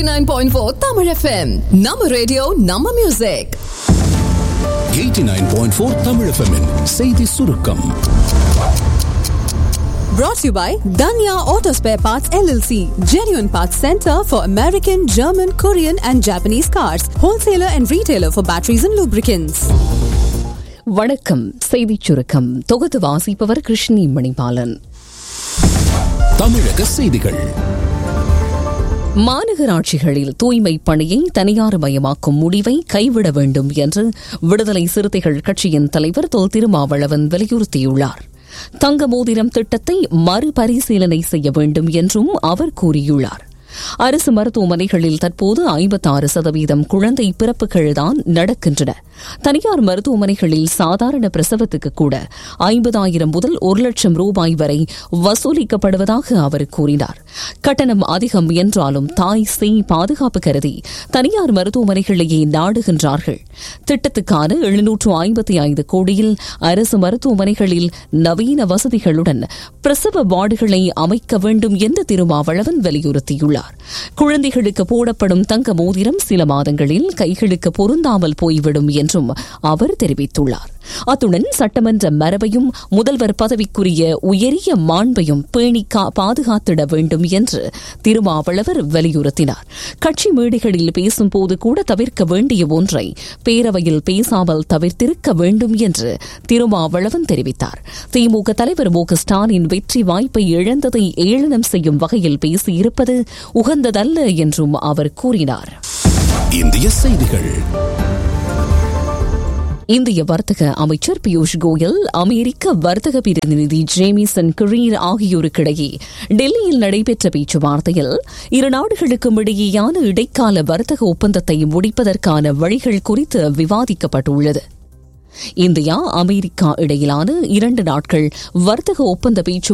89.4 Tamil FM. நம்ம radio நம்ம music 89.4 Tamil எஃப்எம்மின் செய்தி சுருக்கம் brought to you by Danya Auto Spare Parts LLC, genuine parts center for American, German, Korean and Japanese cars, wholesaler and retailer for batteries and lubricants. வணக்கம் செய்திச் சுருக்கம் தொகுத்து வாசிப்பவர் கிருஷ்ணி மணிபாலன் தமிழக செய்திகள் மாநகராட்சிகளில் தூய்மை பணியை தனியார் மயமாக்கும் முடிவை கைவிட வேண்டும் என்று விடுதலை சிறுத்தைகள் கட்சியின் தலைவர் தொல் திருமாவளவன் வலியுறுத்தியுள்ளார் தங்க மோதிரம் திட்டத்தை மறுபரிசீலனை செய்ய வேண்டும் என்றும் அவர் கூறியுள்ளார் அரசு மருத்துவமனைகளில் தற்போது ஐம்பத்தாறு சதவீதம் குழந்தை பிறப்புகள்தான் நடக்கின்றன தனியார் மருத்துவமனைகளில் சாதாரண பிரசவத்துக்கு கூட ஐம்பதாயிரம் முதல் ஒரு லட்சம் ரூபாய் வரை வசூலிக்கப்படுவதாக அவர் கூறினார் கட்டணம் அதிகம் என்றாலும் தாய் சேய் பாதுகாப்பு கருதி தனியார் மருத்துவமனைகளையே நாடுகின்றார்கள் திட்டத்துக்கான எழுநூற்று ஐம்பத்தி ஐந்து கோடியில் அரசு மருத்துவமனைகளில் நவீன வசதிகளுடன் பிரசவ வார்டுகளை அமைக்க வேண்டும் என்று திருமாவளவன் வலியுறுத்தியுள்ளார் குழந்தைகளுக்கு போடப்படும் தங்க மோதிரம் சில மாதங்களில் கைகளுக்கு பொருந்தாமல் போய்விடும் என்றும் அவர் தெரிவித்துள்ளார் அத்துடன் சட்டமன்ற மரபையும் முதல்வர் பதவிக்குரிய உயரிய மாண்பையும் பேணி பாதுகாத்திட வேண்டும் என்று திருமாவளவர் வலியுறுத்தினார் கட்சி மேடைகளில் பேசும்போது கூட தவிர்க்க வேண்டிய ஒன்றை பேரவையில் பேசாமல் தவிர்த்திருக்க வேண்டும் என்று திருமாவளவன் தெரிவித்தார் திமுக தலைவர் மு ஸ்டாலின் வெற்றி வாய்ப்பை இழந்ததை ஏளனம் செய்யும் வகையில் பேசியிருப்பது உகந்ததல்ல என்றும் அவர் கூறினார் இந்திய செய்திகள் இந்திய வர்த்தக அமைச்சர் பியூஷ் கோயல் அமெரிக்க வர்த்தக பிரதிநிதி ஜேமிசன் கிரீர் ஆகியோருக்கிடையே டெல்லியில் நடைபெற்ற பேச்சுவார்த்தையில் இரு நாடுகளுக்கும் இடையேயான இடைக்கால வர்த்தக ஒப்பந்தத்தை முடிப்பதற்கான வழிகள் குறித்து விவாதிக்கப்பட்டுள்ளது இந்தியா அமெரிக்கா இடையிலான இரண்டு நாட்கள் வர்த்தக ஒப்பந்த பேச்சு